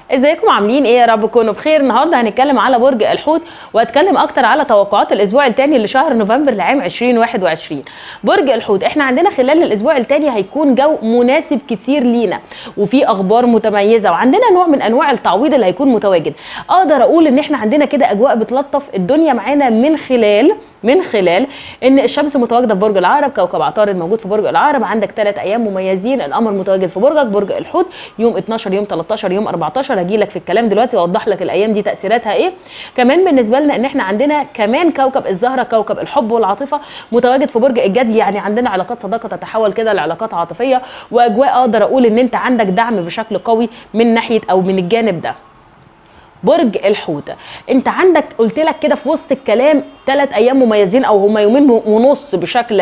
ازيكم عاملين ايه يا رب تكونوا بخير النهارده هنتكلم على برج الحوت وهتكلم اكتر على توقعات الاسبوع الثاني لشهر نوفمبر لعام 2021 برج الحوت احنا عندنا خلال الاسبوع الثاني هيكون جو مناسب كتير لينا وفي اخبار متميزه وعندنا نوع من انواع التعويض اللي هيكون متواجد اقدر اقول ان احنا عندنا كده اجواء بتلطف الدنيا معانا من خلال من خلال ان الشمس متواجده في برج العقرب كوكب عطارد موجود في برج العقرب عندك ثلاث ايام مميزين القمر متواجد في برجك برج الحوت يوم 12 يوم 13 يوم 14 هجي لك في الكلام دلوقتي واوضح لك الايام دي تاثيراتها ايه كمان بالنسبه لنا ان احنا عندنا كمان كوكب الزهره كوكب الحب والعاطفه متواجد في برج الجدي يعني عندنا علاقات صداقه تتحول كده لعلاقات عاطفيه واجواء اقدر اقول ان انت عندك دعم بشكل قوي من ناحيه او من الجانب ده برج الحوت انت عندك قلت لك كده في وسط الكلام ثلاث ايام مميزين او هما يومين ونص بشكل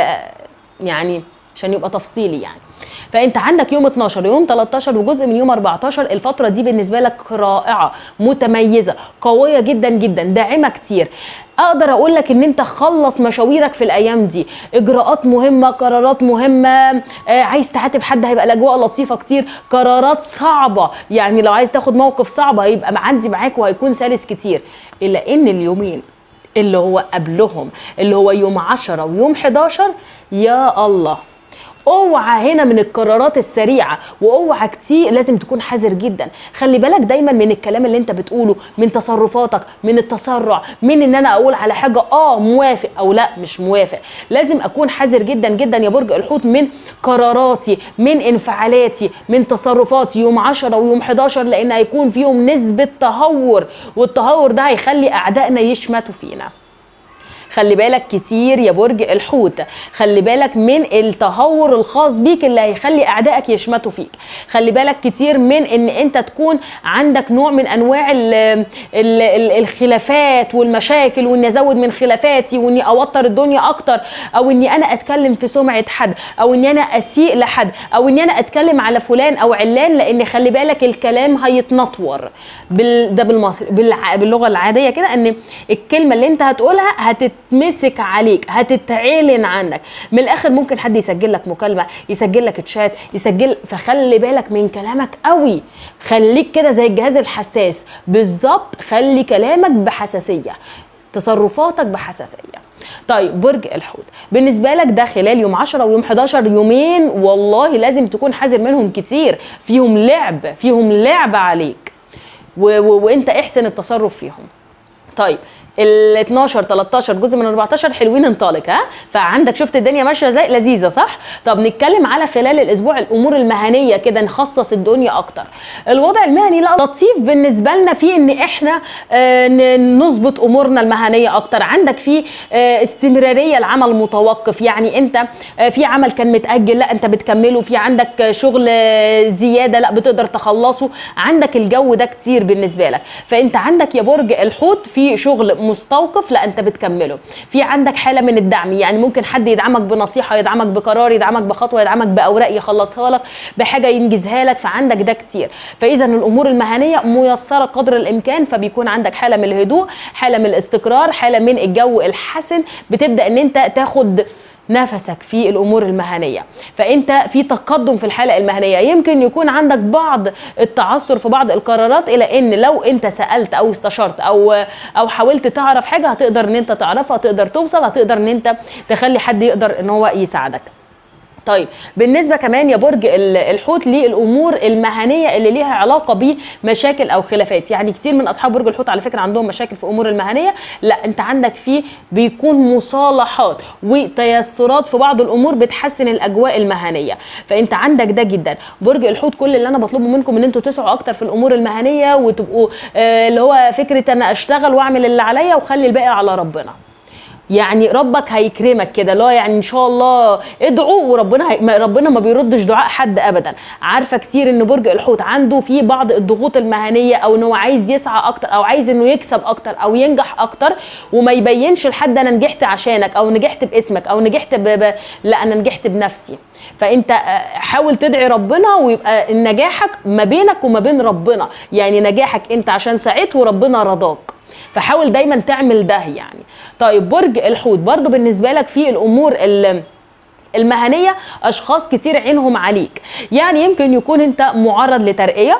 يعني عشان يبقى تفصيلي يعني فانت عندك يوم 12 يوم 13 وجزء من يوم 14 الفتره دي بالنسبه لك رائعه متميزه قويه جدا جدا داعمه كتير اقدر اقول لك ان انت خلص مشاويرك في الايام دي اجراءات مهمه قرارات مهمه آه عايز تعاتب حد هيبقى الاجواء لطيفه كتير قرارات صعبه يعني لو عايز تاخد موقف صعب هيبقى معدي معاك وهيكون سلس كتير الا ان اليومين اللي هو قبلهم اللي هو يوم 10 ويوم 11 يا الله اوعى هنا من القرارات السريعه واوعى كتير لازم تكون حذر جدا خلي بالك دايما من الكلام اللي انت بتقوله من تصرفاتك من التسرع من ان انا اقول على حاجه اه موافق او لا مش موافق لازم اكون حذر جدا جدا يا برج الحوت من قراراتي من انفعالاتي من تصرفاتي يوم 10 ويوم 11 لان هيكون فيهم نسبه تهور والتهور ده هيخلي اعدائنا يشمتوا فينا خلي بالك كتير يا برج الحوت خلي بالك من التهور الخاص بيك اللي هيخلي اعدائك يشمتوا فيك خلي بالك كتير من ان انت تكون عندك نوع من انواع ال ال ال الخلافات والمشاكل واني ازود من خلافاتي واني اوتر الدنيا اكتر او اني انا اتكلم في سمعه حد او اني انا اسيء لحد او اني انا اتكلم على فلان او علان لان خلي بالك الكلام هيتنطور بال ده بالمصري بالع... باللغه العاديه كده ان الكلمه اللي انت هتقولها هتت هتتمسك عليك هتتعلن عنك من الاخر ممكن حد يسجل لك مكالمه يسجل لك تشات يسجل فخلي بالك من كلامك قوي خليك كده زي الجهاز الحساس بالظبط خلي كلامك بحساسيه تصرفاتك بحساسيه طيب برج الحوت بالنسبه لك ده خلال يوم 10 ويوم 11 يومين والله لازم تكون حذر منهم كتير فيهم لعب فيهم لعب عليك و- و- وانت احسن التصرف فيهم طيب ال 12 13 جزء من 14 حلوين انطلق ها فعندك شفت الدنيا ماشيه ازاي لذيذه صح طب نتكلم على خلال الاسبوع الامور المهنيه كده نخصص الدنيا اكتر الوضع المهني لا لطيف بالنسبه لنا في ان احنا آه ن- نظبط امورنا المهنيه اكتر عندك في آه استمراريه العمل متوقف يعني انت آه في عمل كان متاجل لا انت بتكمله في عندك آه، شغل آه، زياده لا بتقدر تخلصه عندك الجو ده كتير بالنسبه لك فانت عندك يا برج الحوت في شغل مستوقف لا انت بتكمله في عندك حاله من الدعم يعني ممكن حد يدعمك بنصيحه يدعمك بقرار يدعمك بخطوه يدعمك باوراق يخلصها لك بحاجه ينجزها لك فعندك ده كتير فاذا الامور المهنيه ميسره قدر الامكان فبيكون عندك حاله من الهدوء حاله من الاستقرار حاله من الجو الحسن بتبدا ان انت تاخد نفسك في الامور المهنيه فانت في تقدم في الحاله المهنيه يمكن يكون عندك بعض التعثر في بعض القرارات الى ان لو انت سالت او استشرت او او حاولت تعرف حاجه هتقدر ان انت تعرفها هتقدر توصل هتقدر ان انت تخلي حد يقدر ان هو يساعدك طيب بالنسبه كمان يا برج ال- الحوت للامور المهنيه اللي ليها علاقه بمشاكل او خلافات يعني كتير من اصحاب برج الحوت على فكره عندهم مشاكل في امور المهنيه لا انت عندك فيه بيكون مصالحات وتيسرات في بعض الامور بتحسن الاجواء المهنيه فانت عندك ده جدا برج الحوت كل اللي انا بطلبه منكم ان انتوا تسعوا اكتر في الامور المهنيه وتبقوا آه، اللي هو فكره انا اشتغل واعمل اللي عليا وخلي الباقي على ربنا يعني ربك هيكرمك كده اللي هو يعني ان شاء الله ادعوا وربنا هي... ما- ربنا ما بيردش دعاء حد ابدا عارفه كتير ان برج الحوت عنده في بعض الضغوط المهنيه او ان هو عايز يسعى اكتر او عايز انه يكسب اكتر او ينجح اكتر وما يبينش لحد انا نجحت عشانك او نجحت باسمك او نجحت ب... ب... لا انا نجحت بنفسي فانت آه، حاول تدعي ربنا ويبقى نجاحك ما بينك وما بين ربنا يعني نجاحك انت عشان سعيت وربنا رضاك فحاول دايما تعمل ده يعني طيب برج الحوت برضو بالنسبه لك في الامور اللي المهنيه اشخاص كتير عينهم عليك يعني يمكن يكون انت معرض لترقيه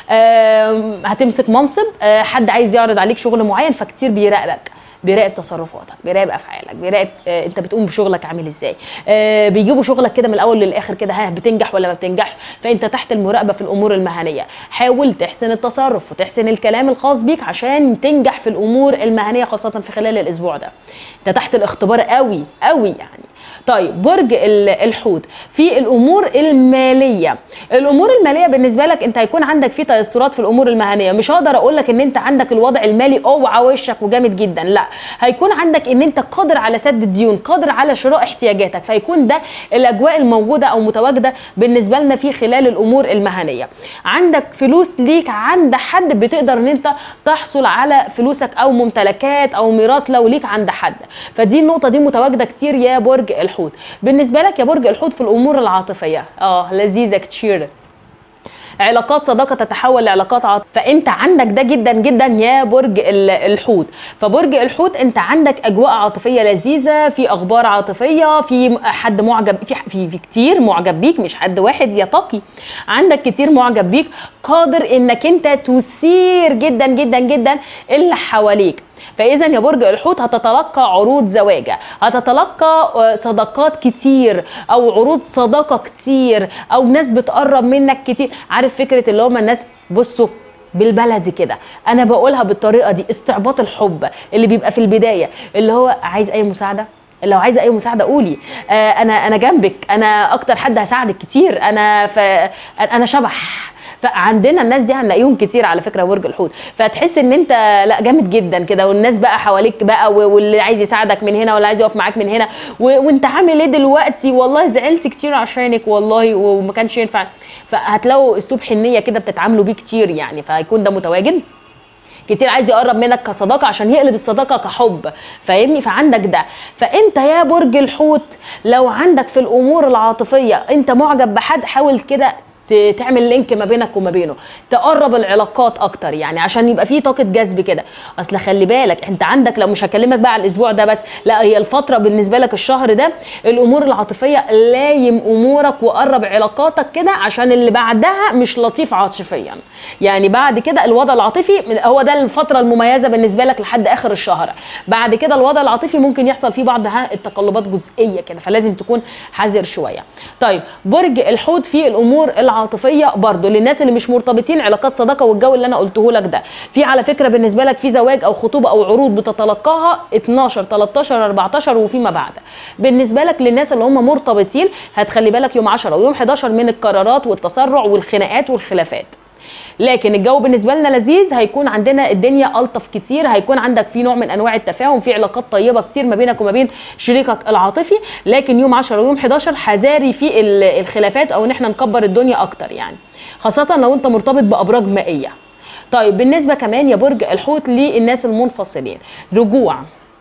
آم، هتمسك منصب آه، حد عايز يعرض عليك شغل معين فكتير بيراقبك بيراقب تصرفاتك بيراقب افعالك بيراقب آه انت بتقوم بشغلك عامل ازاي آه بيجيبوا شغلك كده من الاول للاخر كده ها بتنجح ولا ما بتنجحش فانت تحت المراقبه في الامور المهنيه حاول تحسن التصرف وتحسن الكلام الخاص بيك عشان تنجح في الامور المهنيه خاصه في خلال الاسبوع ده انت تحت الاختبار قوي قوي يعني طيب برج ال- الحوت في الامور الماليه الامور الماليه بالنسبه لك انت هيكون عندك في تيسرات في الامور المهنيه مش هقدر اقول لك ان انت عندك الوضع المالي اوعى وشك وجامد جدا لا هيكون عندك ان انت قادر على سد الديون قادر على شراء احتياجاتك فيكون ده الاجواء الموجوده او متواجده بالنسبه لنا في خلال الامور المهنيه عندك فلوس ليك عند حد بتقدر ان انت تحصل على فلوسك او ممتلكات او ميراث لو ليك عند حد فدي النقطه دي متواجده كتير يا برج الحوت بالنسبه لك يا برج الحوت في الامور العاطفيه اه لذيذه كتير علاقات صداقه تتحول لعلاقات عاطفيه فانت عندك ده جدا جدا يا برج ال- الحوت فبرج الحوت انت عندك اجواء عاطفيه لذيذه في اخبار عاطفيه في م- حد معجب في في, في كتير معجب بيك مش حد واحد يا تقي عندك كتير معجب بيك قادر انك انت تثير جدا جدا جدا اللي حواليك فاذا يا برج الحوت هتتلقى عروض زواجه هتتلقى آه، صداقات كتير او عروض صداقه كتير او ناس بتقرب منك كتير عارف فكره اللي هم الناس بصوا بالبلدي كده انا بقولها بالطريقه دي استعباط الحب اللي بيبقى في البدايه اللي هو عايز اي مساعده لو عايزه اي مساعده قولي آه انا انا جنبك انا اكتر حد هساعدك كتير انا ف انا شبح فعندنا الناس دي هنلاقيهم كتير على فكره برج الحوت فتحس ان انت لا جامد جدا كده والناس بقى حواليك بقى و- واللي عايز يساعدك من هنا واللي عايز يقف معاك من هنا و... وانت عامل ايه دلوقتي والله زعلت كتير عشانك والله وما كانش ينفع فهتلاقوا اسلوب حنيه كده بتتعاملوا بيه كتير يعني فهيكون ده متواجد كتير عايز يقرب منك كصداقه عشان يقلب الصداقه كحب فاهمني فعندك ده فانت يا برج الحوت لو عندك في الامور العاطفيه انت معجب بحد حاول كده ت- تعمل لينك ما بينك وما بينه تقرب العلاقات اكتر يعني عشان يبقى في طاقه جذب كده اصل خلي بالك انت عندك لو مش هكلمك بقى على الاسبوع ده بس لا هي الفتره بالنسبه لك الشهر ده الامور العاطفيه لايم امورك وقرب علاقاتك كده عشان اللي بعدها مش لطيف عاطفيا يعني بعد كده الوضع العاطفي هو ده الفتره المميزه بالنسبه لك لحد اخر الشهر بعد كده الوضع العاطفي ممكن يحصل فيه بعض ها التقلبات جزئيه كده فلازم تكون حذر شويه طيب برج الحوت في الامور العاطفيه برضو للناس اللي مش مرتبطين علاقات صداقه والجو اللي انا قلته لك ده في على فكره بالنسبه لك في زواج او خطوبه او عروض بتتلقاها 12 13 14 وفيما بعد بالنسبه لك للناس اللي هم مرتبطين هتخلي بالك يوم 10 ويوم 11 من القرارات والتسرع والخناقات والخلافات لكن الجو بالنسبه لنا لذيذ هيكون عندنا الدنيا الطف كتير هيكون عندك في نوع من انواع التفاهم في علاقات طيبه كتير ما بينك وما بين شريكك العاطفي لكن يوم 10 ويوم 11 حذاري في ال- الخلافات او ان احنا نكبر الدنيا اكتر يعني خاصه لو انت مرتبط بابراج مائيه طيب بالنسبه كمان يا برج الحوت للناس المنفصلين رجوع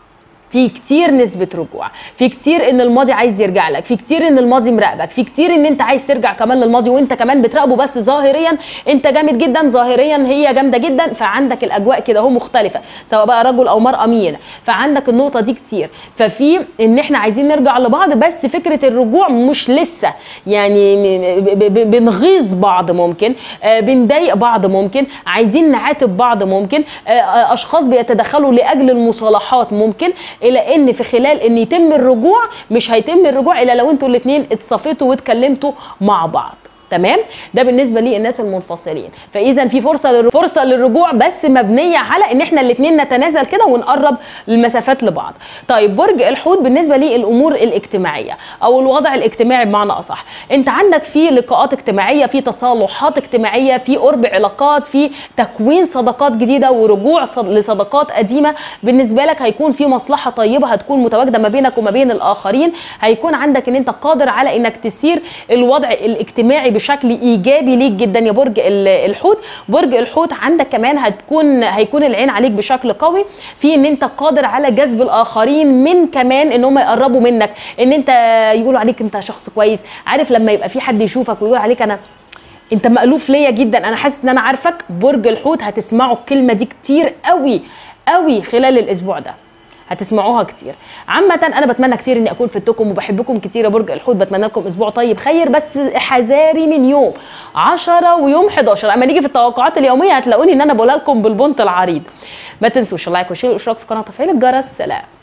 في كتير نسبة رجوع في كتير ان الماضي عايز يرجع لك في كتير ان الماضي مراقبك في كتير ان انت عايز ترجع كمان للماضي وانت كمان بتراقبه بس ظاهريا انت جامد جدا ظاهريا هي جامدة جدا فعندك الاجواء كده اهو مختلفة سواء بقى رجل او مرأة مين فعندك النقطة دي كتير ففي ان احنا عايزين نرجع لبعض بس فكرة الرجوع مش لسه يعني م- ب- ب- بنغيظ بعض ممكن آه، بنضايق بعض ممكن عايزين نعاتب بعض ممكن آه، آه، اشخاص بيتدخلوا لاجل المصالحات ممكن الى ان في خلال ان يتم الرجوع مش هيتم الرجوع الا لو انتوا الاثنين اتصافيتوا واتكلمتوا مع بعض تمام ده بالنسبه للناس المنفصلين فاذا في فرصه للر... فرصه للرجوع بس مبنيه على ان احنا الاثنين نتنازل كده ونقرب المسافات لبعض طيب برج الحوت بالنسبه للامور الاجتماعيه او الوضع الاجتماعي بمعنى اصح انت عندك في لقاءات اجتماعيه في تصالحات اجتماعيه في قرب علاقات في تكوين صداقات جديده ورجوع صد... لصداقات قديمه بالنسبه لك هيكون في مصلحه طيبه هتكون متواجده ما بينك وما بين الاخرين هيكون عندك ان انت قادر على انك تسير الوضع الاجتماعي بشكل ايجابي ليك جدا يا برج ال- الحوت برج الحوت عندك كمان هتكون هيكون العين عليك بشكل قوي في ان انت قادر على جذب الاخرين من كمان ان هم يقربوا منك ان انت يقولوا عليك انت شخص كويس عارف لما يبقى في حد يشوفك ويقول عليك انا انت مألوف ليا جدا انا حاسس ان انا عارفك برج الحوت هتسمعوا الكلمه دي كتير قوي قوي خلال الاسبوع ده هتسمعوها كتير عامه انا بتمنى كتير اني اكون فدتكم وبحبكم كتير يا برج الحوت بتمنى لكم اسبوع طيب خير بس حذاري من يوم 10 ويوم 11 اما نيجي في التوقعات اليوميه هتلاقوني ان انا بقولها لكم بالبنط العريض ما تنسوش اللايك والشير والاشتراك في القناه وتفعيل الجرس سلام